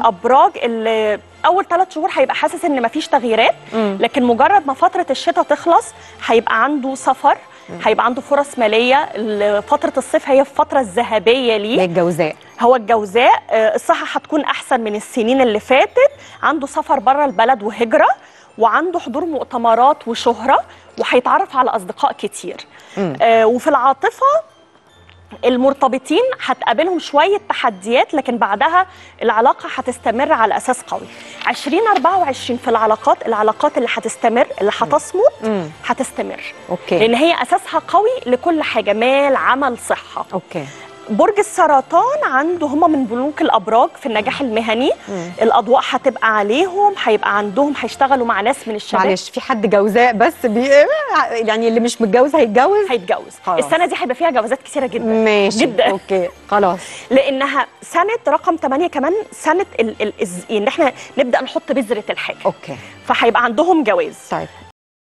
الابراج اللي اول ثلاث شهور هيبقى حاسس ان مفيش تغييرات مم. لكن مجرد ما فتره الشتاء تخلص هيبقى عنده سفر هيبقى عنده فرص ماليه ال- فتره الصيف هي الفتره الذهبيه ليه للجوزاء هو الجوزاء آه، الصحة هتكون أحسن من السنين اللي فاتت عنده سفر بره البلد وهجرة وعنده حضور مؤتمرات وشهرة وهيتعرف على أصدقاء كتير مم. آه، وفي العاطفة المرتبطين هتقابلهم شوية تحديات لكن بعدها العلاقة هتستمر على أساس قوي 2024 في العلاقات العلاقات اللي هتستمر اللي هتصمد مم. هتستمر اوكي لأن هي أساسها قوي لكل حاجة مال عمل صحة اوكي برج السرطان عنده هم من بنوك الابراج في النجاح المهني مم. الاضواء هتبقى عليهم هيبقى عندهم هيشتغلوا مع ناس من الشباب معلش في حد جوزاء بس بي... يعني اللي مش متجوز هيتجوز هيتجوز خلاص. السنه دي هيبقى فيها جوازات كتيره جدا ماشي جدا. اوكي خلاص لانها سنه رقم 8 كمان سنه ال ال الز- ان احنا نبدا نحط بذره الحاجه اوكي فهيبقى عندهم جواز طيب